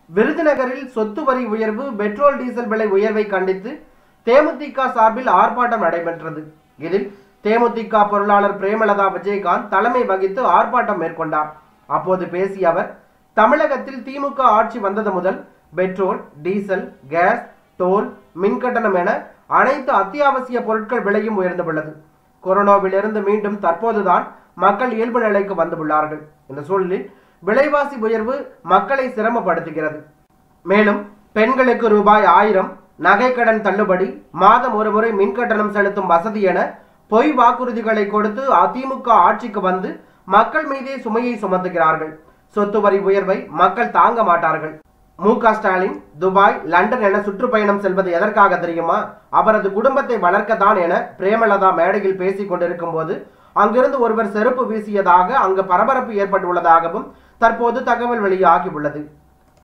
விருதுநகரில் சொத்து வரி உயர்வு பெட்ரோல் டீசல் விலை உயர்வை கண்டித்து தேமுதிக சார்பில் ஆர்ப்பாட்டம் நடைபெற்றது இதில் தேமுதிக பொருளாளர் பிரேமலதா விஜயகாந்த் தலைமை வகித்து ஆர்ப்பாட்டம் மேற்கொண்டார் அப்போது பேசிய அவர் தமிழகத்தில் திமுக ஆட்சி வந்தது முதல் பெட்ரோல் டீசல் கேஸ் டோல் மின்கட்டணம் என அனைத்து அத்தியாவசிய பொருட்கள் விலையும் உயர்ந்துள்ளது கொரோனாவிலிருந்து மீண்டும் தற்போதுதான் மக்கள் இயல்பு நிலைக்கு வந்துள்ளார்கள் இந்த சூழலில் விலைவாசி உயர்வு மக்களை சிரமப்படுத்துகிறது மேலும் பெண்களுக்கு ரூபாய் ஆயிரம் நகைக்கடன் தள்ளுபடி மாதம் ஒரு முறை மின்கட்டணம் செலுத்தும் வசதி என பொய் வாக்குறுதிகளை கொடுத்து அதிமுக ஆட்சிக்கு வந்து மக்கள் மீதே சுமையை சுமத்துகிறார்கள் சொத்து வரி உயர்வை மக்கள் தாங்க மாட்டார்கள் மு க ஸ்டாலின் துபாய் லண்டன் என சுற்றுப்பயணம் செல்வது எதற்காக தெரியுமா அவரது குடும்பத்தை வளர்க்கத்தான் என பிரேமலதா மேடையில் பேசிக் கொண்டிருக்கும் போது அங்கிருந்து ஒருவர் செருப்பு வீசியதாக அங்கு பரபரப்பு ஏற்பட்டுள்ளதாகவும் தற்போது தகவல் வெளியாகியுள்ளது